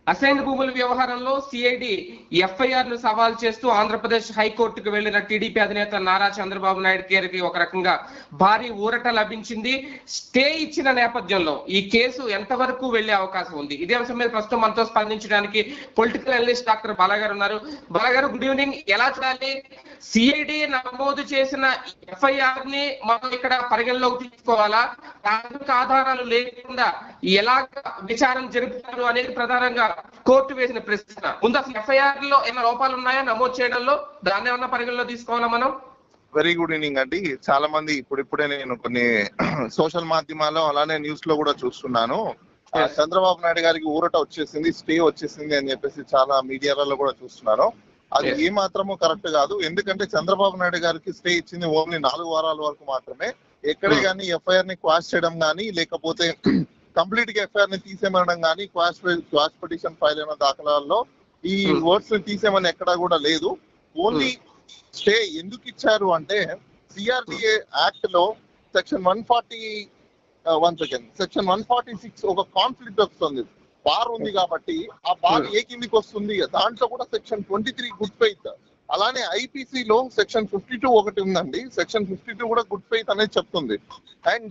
Assign భూముల వ్యవహారంలో CID FIR ను సవాల్ చేస్తూ ఆంధ్రప్రదేశ్ హైకోర్టుకు వెళ్లిన టీడీపీ అధినేత నారా చంద్రబాబు నాయుడు గారికి ఒక రకంగా భారీ ఊరట లభించింది స్టే ఇచ్చిన నేపథ్యంలో ఈ కేసు ఎంతవరకు వెళ్లే అవకాశం ఉంది ఇదే అంశం మీద ప్రస్తుతం మనతో స్పందించడానికి పొలిటికల్ అనలిస్ట్ డాక్టర్ బాలగారు ఉన్నారు బాలగారు గుడ్ ఈవినింగ్ ఎలా చూడాలి సిఐడి నమోదు చేసిన ఎఫ్ఐఆర్ ని మనం ఇక్కడ పరిగణలోకి తీసుకోవాలా ప్రాథమిక ఆధారాలు లేకుండా ఎలా విచారణ జరుపుతారు అనేది ప్రధానంగా కోర్టు వేసిన ప్రశ్న ముందు అసలు ఎఫ్ఐఆర్ లో ఏమైనా లోపాలు ఉన్నాయా నమోదు చేయడంలో దాన్ని ఏమన్నా పరిగణలో తీసుకోవాలా మనం వెరీ గుడ్ ఈవినింగ్ అండి చాలా మంది ఇప్పుడు ఇప్పుడే నేను కొన్ని సోషల్ మాధ్యమాల్లో అలానే న్యూస్ లో కూడా చూస్తున్నాను ఆ, Yes. చంద్రబాబు నాయుడు గారికి ఊరట వచ్చేసింది స్టే వచ్చేసింది అని చెప్పేసి చాలా మీడియాలలో కూడా చూస్తున్నాను అది Yes. ఏ మాత్రము కరెక్ట్ కాదు ఎందుకంటే చంద్రబాబు నాయుడు గారికి స్టే ఇచ్చింది ఓన్లీ నాలుగు వారాల వరకు మాత్రమే ఎక్కడే Hmm. కానీ ఎఫ్ఐఆర్ ని క్వాష్ చేయడం కానీ లేకపోతే కంప్లీట్ గా ఎఫ్ఐఆర్ ని తీసేయమనడం కానీ క్వాష్ క్వాష్ పిటిషన్ ఫైల్ అయిన దాఖలాల్లో ఈ Hmm. వర్డ్స్ ని తీసేయమని ఎక్కడా కూడా లేదు ఓన్లీ స్టే ఎందుకు ఇచ్చారు అంటే సిఆర్డిఏ యాక్ట్ లో section one forty one second section one forty six ఒక కాన్ఫ్లిక్ట్ వస్తుంది బార్ ఉంది కాబట్టి ఆ బార్ Hmm. ఏ కిందికి వస్తుంది దాంట్లో కూడా section twenty three good faith అలానే ఐపీసీ లో సెక్షన్ ఫిఫ్టీ టూ ఒకటి ఉందండి సెక్షన్ ఫిఫ్టీ టూ కూడా గుడ్ ఫెయిత్ అనేది చెప్తుంది అండ్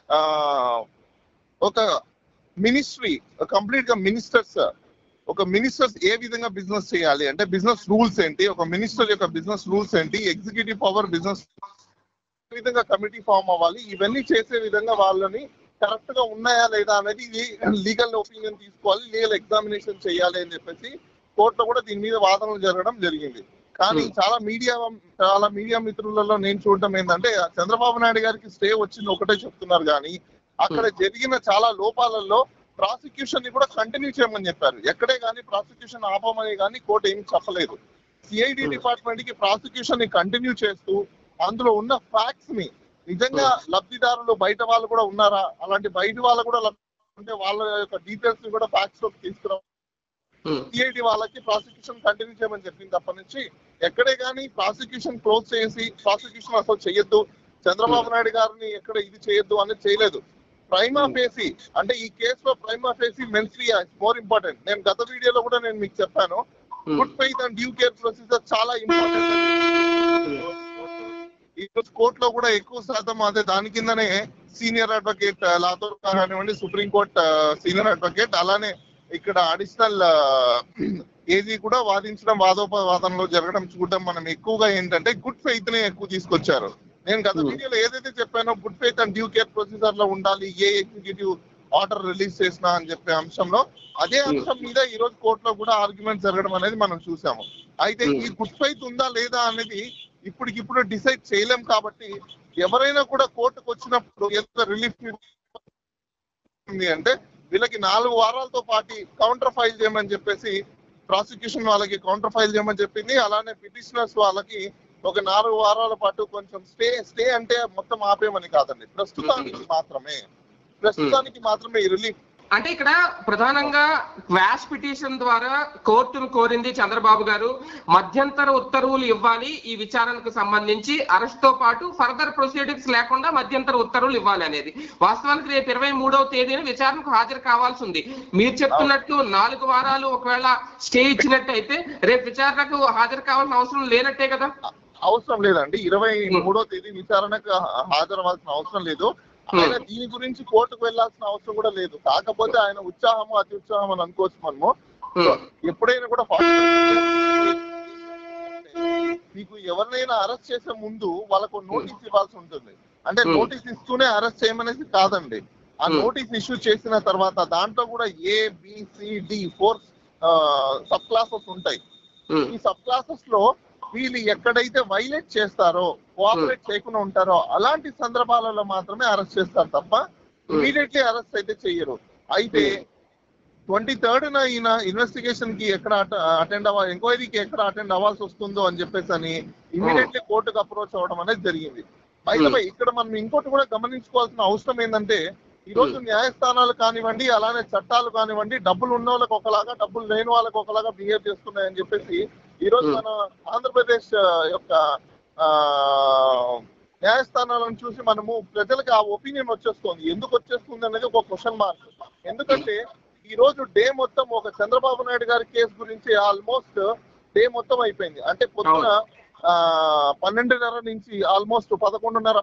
ఒక మినిస్ట్రీ కంప్లీట్ గా మినిస్టర్స్ ఒక మినిస్టర్స్ ఏ విధంగా బిజినెస్ చేయాలి అంటే బిజినెస్ రూల్స్ ఏంటి ఒక మినిస్టర్ యొక్క బిజినెస్ రూల్స్ ఏంటి ఎగ్జిక్యూటివ్ పవర్ బిజినెస్ ఏ విధంగా కమిటీ ఫామ్ అవ్వాలి ఇవన్నీ చేసే విధంగా వాళ్ళని కరెక్ట్ గా ఉన్నాయా లేదా అనేది లీగల్ ఒపీనియన్ తీసుకోవాలి లీగల్ ఎగ్జామినేషన్ చేయాలి అని చెప్పేసి కోర్టులో కూడా దీని మీద వాదనలు జరగడం జరిగింది కానీ Hmm. చాలా మీడియా చాలా మీడియా మిత్రులలో నేను చూడటం ఏంటంటే చంద్రబాబు నాయుడు గారికి స్టే వచ్చింది ఒకటే చెప్తున్నారు కానీ అక్కడ జరిగిన చాలా లోపాలలో ప్రాసిక్యూషన్ ని కూడా కంటిన్యూ చేయమని చెప్పారు ఎక్కడే కానీ ప్రాసిక్యూషన్ ఆపమని కానీ కోర్టు ఏమి చెప్పలేదు సిఐడి Hmm. డిపార్ట్మెంట్ కి ప్రాసిక్యూషన్ ని కంటిన్యూ చేస్తూ అందులో ఉన్న ఫ్యాక్ట్స్ ని నిజంగా లబ్ధిదారులు బయట వాళ్ళు కూడా ఉన్నారా అలాంటి బయట వాళ్ళు కూడా లబ్ధి అంటే వాళ్ళ యొక్క డీటెయిల్స్ ని కూడా ఫ్యాక్ట్స్ లోకి తీసుకురా ఉమ్, సిఐడి వాళ్ళకి ప్రాసిక్యూషన్ కంటిన్యూ చేయమని చెప్పింది తప్ప నుంచి ఎక్కడే కానీ ప్రాసిక్యూషన్ క్లోజ్ చేసి ప్రాసిక్యూషన్ అసలు చేయొద్దు చంద్రబాబు నాయుడు గారిని ఎక్కడ ఇది చేయొద్దు అనేది చేయలేదు ప్రైమా ఫేసి అంటే ఈ కేసులో prima facie mens rea more important నేను గత వీడియోలో కూడా నేను మీకు చెప్పాను um, good faith and due care procedure చాలా ఇంపార్టెంట్ ఈ రోజు కోర్టులో కూడా ఎక్కువ శాతం అదే దాని కిందనే సీనియర్ అడ్వకేట్ లాతో కానివ్వండి సుప్రీం కోర్ట్ సీనియర్ అడ్వకేట్ అలానే ఇక్కడ అడిషనల్ ఏజీ కూడా వాదించడం వాదోపవాదనలో జరగడం చూడడం మనం ఎక్కువగా ఏంటంటే గుడ్ ఫెయిత్ నే ఎక్కువ తీసుకొచ్చారు నేను గత Hmm. వీడియోలో ఏదైతే చెప్పానో good faith and due care procedure లో ఉండాలి ఏ ఎగ్జిక్యూటివ్ ఆర్డర్ రిలీజ్ చేసినా అని చెప్పే అంశంలో అదే Hmm. అంశం మీద ఈ రోజు కోర్టులో కూడా ఆర్గ్యుమెంట్ జరగడం అనేది మనం చూసాము అయితే Hmm. ఈ గుడ్ ఫెయిత్ ఉందా లేదా అనేది ఇప్పటికిప్పుడు డిసైడ్ చేయలేం కాబట్టి ఎవరైనా కూడా కోర్టుకు వచ్చినప్పుడు ఎంత రిలీఫ్ ఉంది అంటే వీళ్ళకి నాలుగు వారాలతో పాటు కౌంటర్ ఫైల్ చేయమని చెప్పేసి ప్రాసిక్యూషన్ వాళ్ళకి కౌంటర్ ఫైల్ చేయమని చెప్పింది అలానే పిటిషనర్స్ వాళ్ళకి ఒక నాలుగు వారాల పాటు కొంచెం స్టే స్టే అంటే మొత్తం ఆపేయమని కాదండి ప్రస్తుతానికి మాత్రమే ప్రస్తుతానికి మాత్రమే ఈ రిలీఫ్ అంటే ఇక్కడ ప్రధానంగా క్వాష్ పిటిషన్ ద్వారా కోర్టును కోరింది చంద్రబాబు గారు మధ్యంతర ఉత్తర్వులు ఇవ్వాలి ఈ విచారణకు సంబంధించి అరెస్ట్ తో పాటు ఫర్దర్ ప్రొసీడింగ్స్ లేకుండా మధ్యంతర ఉత్తర్వులు ఇవ్వాలి అనేది వాస్తవానికి రేపు ఇరవై మూడవ తేదీన విచారణకు హాజరు కావాల్సి ఉంది మీరు చెప్తున్నట్టు నాలుగు వారాలు ఒకవేళ స్టే ఇచ్చినట్టయితే రేపు విచారణకు హాజరు కావాల్సిన అవసరం లేనట్టే కదా అవసరం లేదండి ఇరవై మూడో తేదీ విచారణకు హా- హాజరవ్వాల్సిన అవసరం లేదు ఆయన దీని గురించి కోర్టుకు వెళ్లాల్సిన అవసరం కూడా లేదు కాకపోతే ఆయన ఉత్సాహము అతి ఉత్సాహం అని అనుకోవచ్చు మనము ఉమ్, ఎప్పుడైనా కూడా మీకు ఎవరినైనా అరెస్ట్ చేసే ముందు వాళ్ళకు నోటీస్ ఇవ్వాల్సి ఉంటుంది అంటే Hmm. నోటీస్ ఇస్తూనే అరెస్ట్ చేయమనేసి కాదండి ఆ Hmm. నోటీస్ ఇష్యూ చేసిన తర్వాత దాంట్లో కూడా A BCD four sub classes ఉంటాయి ఉమ్, ఈ సబ్ క్లాసెస్ లో వీళ్ళు ఎక్కడైతే వైలేట్ చేస్తారో కోఆపరేట్ చేయకుండా ఉంటారో అలాంటి సందర్భాలలో మాత్రమే అరెస్ట్ చేస్తారు తప్ప ఇమీడియట్లీ అరెస్ట్ అయితే చెయ్యరు అయితే ట్వంటీ థర్డ్ ఈయన ఇన్వెస్టిగేషన్ కి ఎక్కడ అటెండ్ అవ్వాలి ఎంక్వైరీకి ఎక్కడ అటెండ్ అవ్వాల్సి వస్తుందో అని చెప్పేసి అని ఇమీడియట్లీ కోర్టుకు అప్రోచ్ అవ్వడం అనేది జరిగింది అయితే Hmm. ఇక్కడ మనం ఇంకోటి కూడా గమనించుకోవాల్సిన అవసరం ఏంటంటే ఈ రోజు న్యాయస్థానాలు కానివ్వండి అలానే చట్టాలు కానివ్వండి డబ్బులు ఉన్న వాళ్ళకి ఒకలాగా డబ్బులు లేని వాళ్ళకి ఒకలాగా బిహేవ్ చేస్తున్నాయని చెప్పేసి ఈ రోజు Hmm. మన ఆంధ్రప్రదేశ్ ఆ, యొక్క ఆ న్యాయస్థానాలను చూసి మనము ప్రజలకు ఆ ఒపీనియన్ వచ్చేస్తుంది ఎందుకు వచ్చేస్తుంది అనేది ఒక క్వశ్చన్ మార్క్ ఎందుకంటే ఈ రోజు డే మొత్తం ఒక చంద్రబాబు నాయుడు గారి కేసు గురించి ఆల్మోస్ట్ డే మొత్తం అయిపోయింది అంటే పొద్దున ఆ, పన్నెండున్నర నుంచి ఆల్మోస్ట్ పదకొండున్నర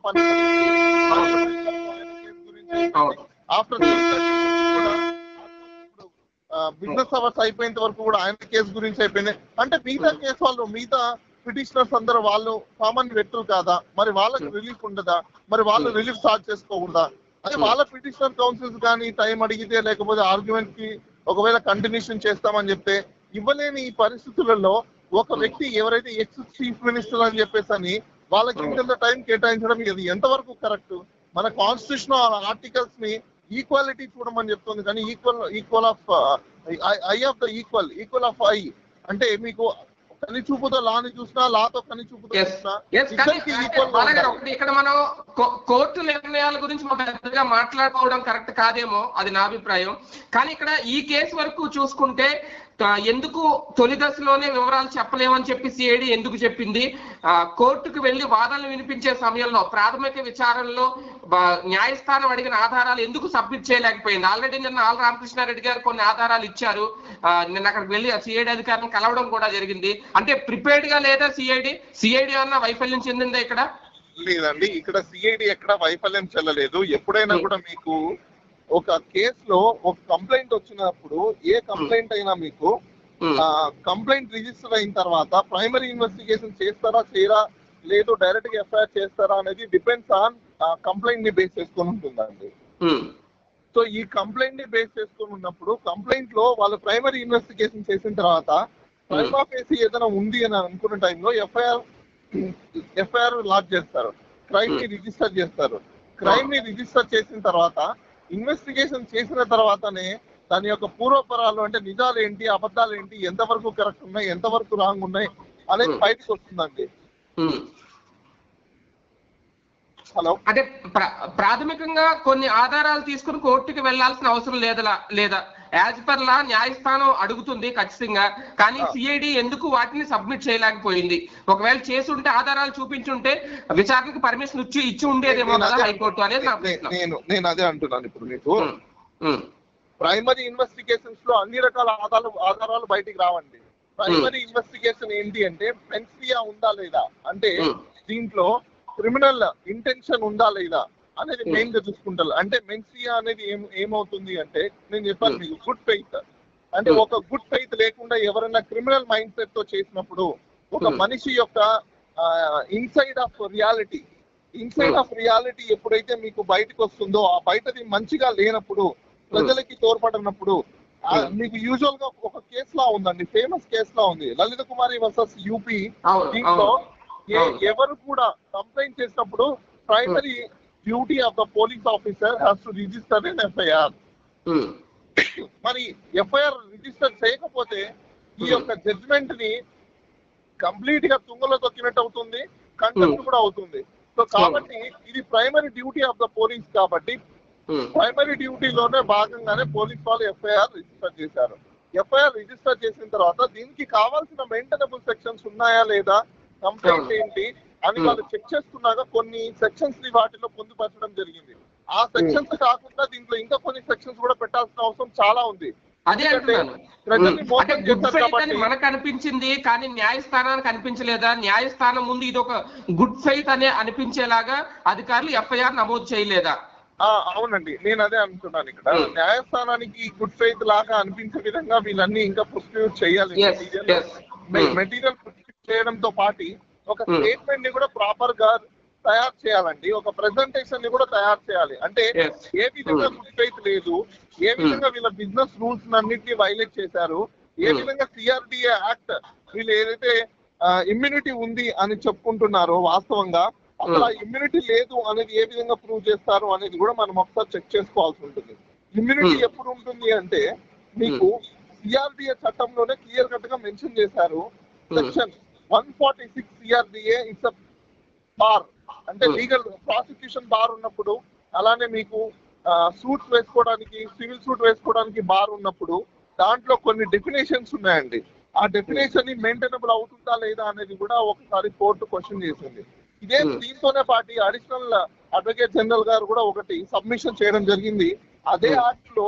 అవును. ఆఫ్టర్ బిజినెస్ అవర్స్ అయిపోయేంత వరకు కూడా ఆయన కేసు గురించి అయిపోయింది అంటే మిగతా కేసు వాళ్ళు మిగతా పిటిషనర్స్ అందరూ వాళ్ళు సామాన్య వ్యక్తులు కాదా మరి వాళ్ళకి రిలీఫ్ ఉండదా మరి వాళ్ళు రిలీఫ్ స్టార్ట్ చేసుకోకూడదా అదే వాళ్ళ పిటిషనర్ కౌన్సిల్స్ కానీ టైం అడిగితే లేకపోతే ఆర్గ్యుమెంట్ కి ఒకవేళ కంటిన్యూషన్ చేస్తామని చెప్తే ఇవ్వలేని ఈ పరిస్థితులలో ఒక వ్యక్తి ఎవరైతే ఎక్స్ చీఫ్ మినిస్టర్ అని చెప్పేసి అని వాళ్ళకి ఇంత టైం కేటాయించడం ఇది ఎంతవరకు కరెక్ట్ మన కాన్స్టిట్యూషన్ ఆర్టికల్స్ ని ఈక్వాలిటీ చూడమని చెప్తుంది కానీ equal equal of eye of the equal equal of eye అంటే మీకు కని చూపుతో లాని చూసినా లాతో కని చూపుతో Yes. చూసినా Yes, కానీ ఇద్దరికి అంటే ఈక్వల్ గా బాలగారు ఉండాలి. ఒకటి ఇక్కడ మనం కో- కోర్టు నిర్ణయాల గురించి మనం పెద్దగా మాట్లాడుకోవడం కరెక్ట్ కాదేమో అది నా అభిప్రాయం కానీ ఇక్కడ ఈ కేసు వరకు చూసుకుంటే ఆ, ఎందుకు తొలి దశలోనే వివరాలు చెప్పలేమని చెప్పి సిఐడి ఎందుకు చెప్పింది ఆ, కోర్టుకు వెళ్లి వాదనలు వినిపించే సమయంలో ప్రాథమిక విచారణలో బ- న్యాయస్థానం అడిగిన ఆధారాలు ఎందుకు సబ్మిట్ చేయలేకపోయింది ఆల్రెడీ నిన్న ఆల్ రామకృష్ణారెడ్డి గారు కొన్ని ఆధారాలు ఇచ్చారు ఆ, నిన్న అక్కడికి వెళ్ళి సిఐడి అధికారిని కలవడం కూడా జరిగింది అంటే ప్రిపేర్డ్ గా లేదా సిఐడి సిఐడి అన్న వైఫల్యం చెందిందా ఇక్కడ లేదండి ఇక్కడ సిఐడి ఎక్కడ వైఫల్యం చెల్లలేదు ఎప్పుడైనా కూడా మీకు ఒక కేసులో ఒక కంప్లైంట్ వచ్చినప్పుడు ఏ కంప్లైంట్ అయినా మీకు ఉమ్, కంప్లైంట్ రిజిస్టర్ అయిన తర్వాత ప్రైమరీ ఇన్వెస్టిగేషన్ చేస్తారా చేయరా లేదు డైరెక్ట్ గా ఎఫ్ఐఆర్ చేస్తారా అనేది డిపెండ్స్ ఆన్ కంప్లైంట్ ని బేస్ చేసుకొని ఉంటుందండి ఉమ్, సో ఈ కంప్లైంట్ ని బేస్ చేసుకొని ఉన్నప్పుడు కంప్లైంట్ లో వాళ్ళు ప్రైమరీ ఇన్వెస్టిగేషన్ చేసిన తర్వాత ప్రైమ్ ఆఫీసీ ఏదైనా ఉంది అని అనుకున్న టైంలో ఎఫ్ఐఆర్ ఎఫ్ఐఆర్ లాక్ చేస్తారు క్రైమ్ ని రిజిస్టర్ చేస్తారు క్రైమ్ ని రిజిస్టర్ చేసిన తర్వాత ఇన్వెస్టిగేషన్ చేసిన తర్వాతనే దాని యొక్క పూర్వపరాలు అంటే నిజాలు ఏంటి అబద్ధాలు ఏంటి ఎంతవరకు కరెక్ట్ ఉన్నాయి ఎంతవరకు రాంగ్ ఉన్నాయి అనేది Hmm. బయటకు వస్తుందండి ఉమ్. హలో అంటే ప్ర- ప్రాథమికంగా కొన్ని ఆధారాలు తీసుకుని కోర్టుకి వెళ్లాల్సిన అవసరం లేదా లేదా యాజ్ పర్ లా న్యాయస్థానం అడుగుతుంది ఖచ్చితంగా కానీ ఆ. సిఐడి ఎందుకు వాటిని సబ్మిట్ చేయలేకపోయింది ఒకవేళ చేసి ఉంటే ఆధారాలు చూపించుంటే విచారణకు పర్మిషన్ ఇచ్చి ఇచ్చి ఉండేదేమో నేను కదా అదే- హైకోర్టు అనేది నా నే- ప్రశ్న నేను నేను అదే అంటున్నాను ఇప్పుడు మీకు ఉమ్, ఉమ్, ప్రైమరీ ఇన్వెస్టిగేషన్స్ లో అన్ని రకాల ఆధారాలు ఆధారాలు బయటికి రావండి ప్రైమరీ ఇన్వెస్టిగేషన్ ఏంటి అంటే పెన్సియా ఉందా లేదా అంటే Hmm. దీంట్లో క్రిమినల్ ఇంటెన్షన్ ఉందా లేదా అనేది Hmm. మెయిన్ గా చూసుకుంటారు అంటే మెన్సియా అనేది ఏం ఏమవుతుంది అంటే నేను చెప్పాను Hmm. మీకు గుడ్ ఫెయిత్ అంటే Hmm. ఒక గుడ్ ఫెయిత్ లేకుండా ఎవరైనా క్రిమినల్ మైండ్ సెట్ తో చేసినప్పుడు ఒక Hmm. మనిషి యొక్క inside of reality inside Hmm. Of reality ఎప్పుడైతే మీకు బయటకు వస్తుందో ఆ బయటది మంచిగా లేనప్పుడు ప్రజలకి తోడ్పడినప్పుడు ఆ, Hmm. మీకు యూజువల్ గా ఒక కేసు లా ఉందండి ఫేమస్ కేసు లా ఉంది లలిత కుమారి వర్సెస్ యూపీ అవును దీంట్లో అవును ఏ- అవును. ఎవరు కూడా కంప్లైంట్ చేసినప్పుడు primary duty of the police officer has to register in FIR um, మరి ఎఫ్ఐఆర్ రిజిస్టర్ చేయకపోతే ఈ యొక్క జడ్జిమెంట్ ని కంప్లీట్ గా తుంగలో తొక్కినట్టు అవుతుంది కంటెంప్ట్ Hmm. కూడా అవుతుంది సో కాబట్టి ఇది primary duty of the police కాబట్టి ఉమ్, ప్రైమరీ డ్యూటీలోనే భాగంగానే పోలీస్ వాళ్ళు ఎఫ్ఐఆర్ రిజిస్టర్ చేశారు ఎఫ్ఐఆర్ రిజిస్టర్ చేసిన తర్వాత దీనికి కావాల్సిన మెయింటెనబుల్ సెక్షన్స్ ఉన్నాయా లేదా కంప్లైంట్ అవును. ఏంటి అని Hmm. వాళ్ళు చెక్ చేసుకున్నాక కొన్ని సెక్షన్స్ ని వాటిలో పొందుపరచడం జరిగింది ఆ సెక్షన్స్ కాకుండా దీంట్లో ఇంకా కొన్ని సెక్షన్స్ కూడా పెట్టాల్సిన అవసరం చాలా ఉంది అదే ఎందుకంటే అంటున్నాను ప్రజల్ని ఉమ్, మోసం అంటే గుడ్ చేస్తారు ఫెయిత్ అని కాబట్టి మనకు అనిపించింది కానీ న్యాయస్థానానికి అనిపించలేదా న్యాయస్థానం ముందు ఇది ఒక గుడ్ ఫెయిత్ అనే అనిపించేలాగా అధికారులు ఎఫ్ఐఆర్ నమోదు చేయలేదా ఆ, అవునండి నేను అదే అనుకున్నాను ఇక్కడ Hmm. న్యాయస్థానానికి గుడ్ ఫెయిత్ లాగా అనిపించే విధంగా వీళ్ళన్నీ ఇంకా ప్రొస్టిట్యూట్ చేయాలి Yes, yes. Hmm. Material prostitute చేయడంతో పాటు ఒక Hmm. స్టేట్మెంట్ ని కూడా ప్రాపర్ గా తయారు చేయాలండి ఒక ప్రెజెంటేషన్ ని కూడా తయారు చేయాలి అంటే Yes. ఏ విధంగా Hmm. గుడ్ ఫెయిత్ లేదు ఏ విధంగా వీళ్ళ బిజినెస్ రూల్స్ అన్నింటినీ వైలేట్ చేశారు ఏ Hmm. విధంగా సిఆర్డిఏ యాక్ట్ వీళ్ళు ఏదైతే ఇమ్యూనిటీ ఉంది అని చెప్పుకుంటున్నారో వాస్తవంగా అసలు ఆ ఇమ్యూనిటీ లేదు అనేది ఏ విధంగా ప్రూవ్ చేస్తారు అనేది కూడా మనం ఒకసారి చెక్ చేసుకోవాల్సి ఉంటుంది ఇమ్యూనిటీ Hmm. ఎప్పుడు ఉంటుంది అంటే మీకు సిఆర్డిఏ చట్టంలోనే క్లియర్ కట్ గా మెన్షన్ చేశారు Hmm. Section one forty six CRDA it's bar అంటే Hmm. లీగల్ ప్రాసిక్యూషన్ బార్ ఉన్నప్పుడు అలానే మీకు సూట్స్ వేసుకోవడానికి సివిల్ సూట్ వేసుకోవడానికి బార్ ఉన్నప్పుడు దాంట్లో కొన్ని డెఫినేషన్స్ ఉన్నాయండి ఆ డెఫినేషన్ ని మెయింటైనబుల్ అవుతుందా లేదా అనేది కూడా ఒకసారి కోర్టు క్వశ్చన్ చేసింది ఇదే Hmm. దీంతోనే పాటు అడిషనల్ అడ్వకేట్ జనరల్ గారు కూడా ఒకటి సబ్మిషన్ చేయడం జరిగింది అదే Hmm. యాక్ట్ లో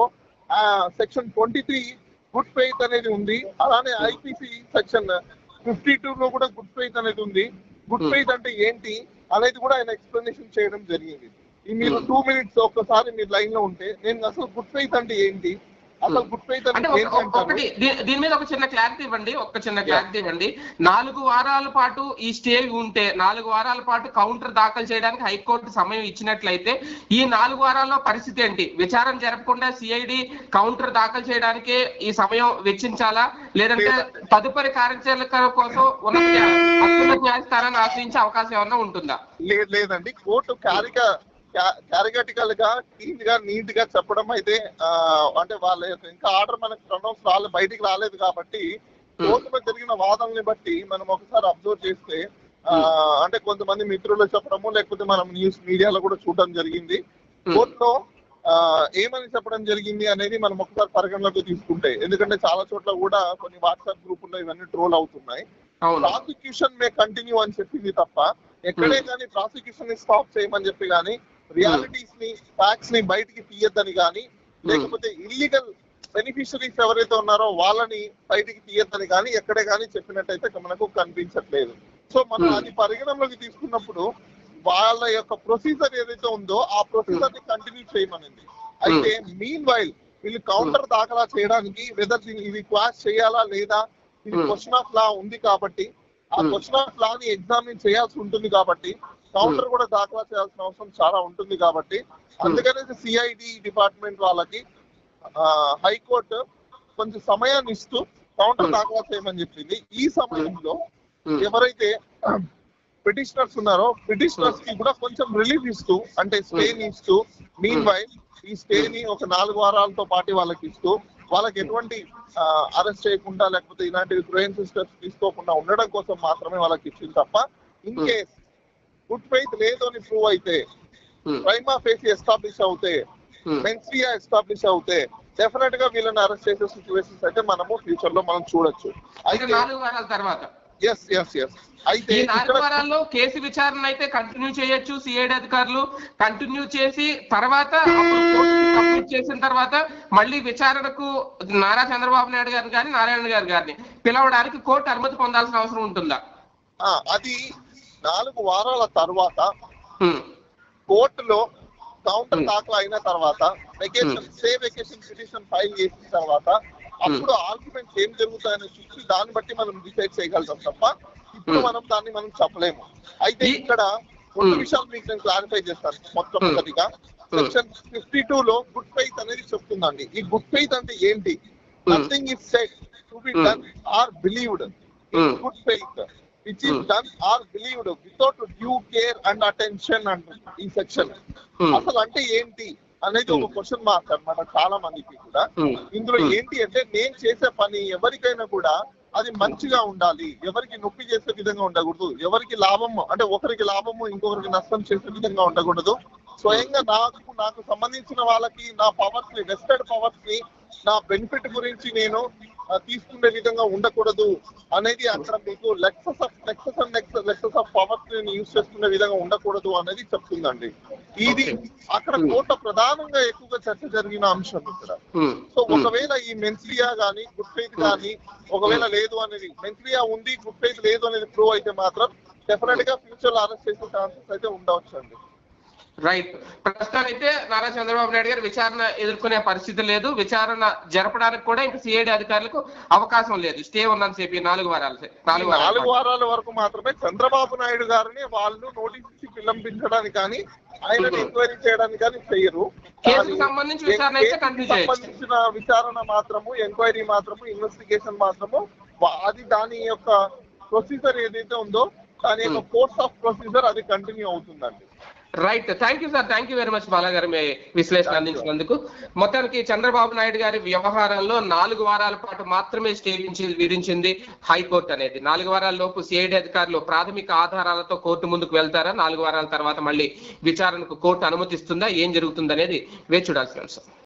section twenty three good faith అనేది ఉంది అలానే ఐపీసీ సెక్షన్ ఫిఫ్టీ టూ లో కూడా గుడ్ ఫెయిత్ అనేది ఉంది గుడ్ Hmm. ఫెయిత్ అంటే ఏంటి అనేది కూడా ఆయన ఎక్స్ప్లెనేషన్ చేయడం జరిగింది ఈ మీరు Hmm. టూ మినిట్స్ ఒక్కసారి మీరు లైన్ లో ఉంటే నేను అసలు గుడ్ ఫెయిత్ అంటే ఏంటి అసలు Hmm. గుడ్ ఫెయిత్ అంటే అంటే ఒక- ఏంటి ఒక- అంటారు ఒకటి దీ- దీని మీద ఒక చిన్న క్లారిటీ ఇవ్వండి ఒక చిన్న క్లారిటీ ఇవ్వండి నాలుగు వారాల పాటు ఈ స్టే ఉంటే నాలుగు వారాల పాటు కౌంటర్ దాఖలు చేయడానికి హైకోర్టు సమయం ఇచ్చినట్లయితే ఈ నాలుగు వారాల్లో పరిస్థితి ఏంటి విచారణ జరపకుండా సిఐడి కౌంటర్ దాఖలు చేయడానికి ఈ సమయం వెచ్చించాలా లేదంటే తదుపరి కార్యాచరణ కోసం ఉన్నత న్యాయ- అత్యున్నత న్యాయస్థానాన్ని ఆశ్రయించే అవకాశం ఏమన్నా ఉంటుందా లేదు లేదండి కోర్టు క్యారిగా క్యారిగటికల్ గా క్లీన్ గా నీట్ గా చెప్పడం అయితే ఆ, అంటే వాళ్ళ యొక్క ఇంకా ఆర్డర్ మనకు ప్రొనౌన్స్ రాలే బయటికి రాలేదు కాబట్టి కోర్టులో జరిగిన వాదనని బట్టి మనం ఒకసారి అబ్జర్వ్ చేస్తే ఆ, అంటే కొంతమంది మిత్రులు చెప్పడము లేకపోతే మనం న్యూస్ మీడియాలో కూడా చూడడం జరిగింది కోర్టులో ఆ, ఏమని చెప్పడం జరిగింది అనేది మనం ఒకసారి పరిగణలోకి తీసుకుంటే ఎందుకంటే చాలా చోట్ల కూడా కొన్ని వాట్సాప్ గ్రూపుల్లో ఇవన్నీ ట్రోల్ అవుతున్నాయి అవును ప్రాసిక్యూషన్ మే కంటిన్యూ అని చెప్పింది తప్ప ఎక్కడే కానీ ప్రాసిక్యూషన్ ని స్టాప్ చేయమని చెప్పి కానీ రియాలిటీస్ ని ఫ్యాక్ట్స్ ని బయటికి తీయద్దని కానీ లేకపోతే ఇల్లీగల్ బెనిఫిషరీస్ ఎవరైతే ఉన్నారో వాళ్ళని బయటికి తీయద్దని కానీ ఎక్కడే కానీ చెప్పినట్టయితే మనకు కనిపించట్లేదు సో మనం Hmm. అది పరిగణనలోకి తీసుకున్నప్పుడు వాళ్ళ యొక్క ప్రొసీజర్ ఏదైతే ఉందో ఆ ప్రొసీజర్ ని కంటిన్యూ చేయమనింది అయితే మీన్ వైల్ వీళ్ళు కౌంటర్ దాఖలా చేయడానికి వెదర్ ఇది క్వాష్ చేయాలా లేదా ఇది Hmm. క్వశ్చన్ ఆఫ్ లా ఉంది కాబట్టి ఆ Hmm. క్వశ్చన్ ఆఫ్ లా ని ఎగ్జామిన్ చేయాల్సి ఉంటుంది కాబట్టి కౌంటర్ కూడా దాఖలా చేయాల్సిన అవసరం చాలా ఉంటుంది కాబట్టి అందుకనే సిఐడి డిపార్ట్మెంట్ వాళ్ళకి హైకోర్టు కొంచెం సమయాన్ని ఇస్తూ కౌంటర్ Hmm. దాఖలా చేయమని చెప్పింది ఈ సమయంలో ఉమ్, ఎవరైతే పిటిషనర్స్ ఉన్నారో పిటిషనర్స్ కి కూడా కొంచెం రిలీఫ్ ఇస్తూ అంటే స్టే ని ఇస్తూ మీన్ వైల్ ఈ స్టే ని ఒక నాలుగు వారాలతో పాటు వాళ్ళకి ఇస్తూ వాళ్ళకి ఎటువంటి అరెస్ట్ చేయకుండా లేకపోతే ఇలాంటి బ్రెయిన్ సిస్టర్స్ తీసుకోకుండా ఉండడం కోసం మాత్రమే వాళ్ళకి ఇచ్చింది తప్ప in Hmm. Case good faith లేదు అని ప్రూవ్ అయితే ఉమ్, ప్రైమా ఫేసి ఎస్టాబ్లిష్ అవుతే ఉమ్. మెన్సియా ఎస్టాబ్లిష్ అవుతే డెఫినెట్ గా వీళ్ళని అరెస్ట్ చేసే సిచ్యువేషన్స్ అయితే మనము ఫ్యూచర్ లో మనం చూడొచ్చు అయితే అయితే నాలుగు వారాల తర్వాత ఎస్ ఎస్ ఎస్ అయితే ఈ నాలుగు ఇక్కడ వారాల్లో కేసు విచారణ అయితే కంటిన్యూ చేయొచ్చు సిఐడి అధికారులు కంటిన్యూ చేసి తర్వాత అప్పుడు కోర్టుకి సబ్మిట్ చేసిన తర్వాత మళ్ళీ విచారణకు నారా చంద్రబాబు నాయుడు గారిని కానీ నారాయణ గారి గారిని పిలవడానికి కోర్టు అనుమతి పొందాల్సిన అవసరం ఉంటుందా ఆ, అది నాలుగు వారాల తర్వాత హ్మ్. కోర్టులో కౌంటర్ Hmm. దాఖలు అయిన తర్వాత vacation stay vacation petition file చేసిన తర్వాత అప్పుడు ఆర్గ్యుమెంట్స్ ఏం జరుగుతాయని చూసి దాన్ని బట్టి మనం డిసైడ్ చేయగలుగుతాం తప్ప ఇప్పుడు Hmm. మనం దాన్ని మనం చెప్పలేము అయితే ఈ- ఇక్కడ రెండు Hmm. విషయాలు మీకు నేను క్లారిఫై చేస్తాను మొట్టమొదటిగా Hmm. సెక్షన్ ఫిఫ్టీ టూ లో గుడ్ ఫెయిత్ అనేది చెప్తుందండి ఈ గుడ్ ఫెయిత్ అంటే ఏంటి Hmm. Nothing is set to be Hmm. Done or believed Hmm. Good faith which is Hmm. Done or believed without due care and attention అంటుంది ఈ section హ్మ్. అసలు అంటే ఏంటి అనేది ఒక క్వశ్చన్ మార్క్ అన్నమాట చాలా మందికి కూడా హ్మ్. ఇందులో Hmm. ఏంటి అంటే నేను చేసే పని ఎవరికైనా కూడా అది మంచిగా ఉండాలి ఎవరికి నొప్పి చేసే విధంగా ఉండకూడదు ఎవరికి లాభము అంటే ఒకరికి లాభము ఇంకొకరికి నష్టం చేసే విధంగా ఉండకూడదు స్వయంగా నాకు నాకు సంబంధించిన వాళ్ళకి నా పవర్స్ ని వెస్టెడ్ పవర్స్ ని నా బెనిఫిట్ గురించి నేను ఆ, తీసుకునే విధంగా ఉండకూడదు అనేది అక్కడ మీకు laxness of laxness and laxness of powers ని యూజ్ చేసుకునే విధంగా ఉండకూడదు అనేది చెప్తుందండి ఇది Okay. అక్కడ Hmm. కోర్టు ప్రధానంగా ఎక్కువగా చర్చ జరిగిన అంశం ఇక్కడ హ్మ్. సో హ్మ్. ఒకవేళ ఈ మెన్స్లియా గానీ గుడ్ ఫెయిత్ గానీ ఒకవేళ లేదు అనేది మెన్స్లియా ఉంది గుడ్ ఫెయిత్ లేదు అనేది ప్రూవ్ అయితే మాత్రం డెఫినెట్ గా ఫ్యూచర్ లో అరెస్ట్ చేసే ఛాన్సెస్ అయితే ఉండవచ్చు అండి రైట్ ప్రస్తుతానికి అయితే నారా చంద్రబాబు నాయుడు గారు విచారణ ఎదుర్కొనే పరిస్థితి లేదు విచారణ జరపడానికి కూడా ఇంకా సిఐడి అధికారులకు అవకాశం లేదు స్టే ఉన్నంతసేపు ఈ నాలుగు వారాలు నాలుగు వారాలు నాలుగు వారాల వరకు మాత్రమే చంద్రబాబు నాయుడు గారిని వాళ్ళు నోటీస్ ఇచ్చి పిల్లంపించడానికి కానీ ఆయన Mhm. ఎంక్వైరీ చేయడానికి కానీ చెయ్యరు కేసుకు కానీ సంబంధించి విచారణ అయితే కేసుకు కంటిన్యూ చేయొచ్చు సంబంధించిన విచారణ మాత్రము ఎంక్వైరీ మాత్రము ఇన్వెస్టిగేషన్ మాత్రము వా- అది దాని యొక్క ప్రొసీజర్ ఏదైతే ఉందో దాని యొక్క Hmm. కోర్స్ ఆఫ్ ప్రొసీజర్ అది కంటిన్యూ అవుతుందండి right thank you sir thank you very much Bala garu మీ విశ్లేషణ Thank you. అందించినందుకు మొత్తానికి చంద్రబాబు నాయుడు గారి వ్యవహారంలో నాలుగు వారాల పాటు మాత్రమే స్టే విధించి విధించింది హైకోర్టు అనేది నాలుగు వారాల లోపు సిఐడి అధికారులు ప్రాథమిక ఆధారాలతో కోర్టు ముందుకు వెళ్తారా నాలుగు వారాల తర్వాత మళ్ళీ విచారణకు కోర్టు అనుమతిస్తుందా ఏం జరుగుతుందనేది వేచి చూడాల్సిన అంశం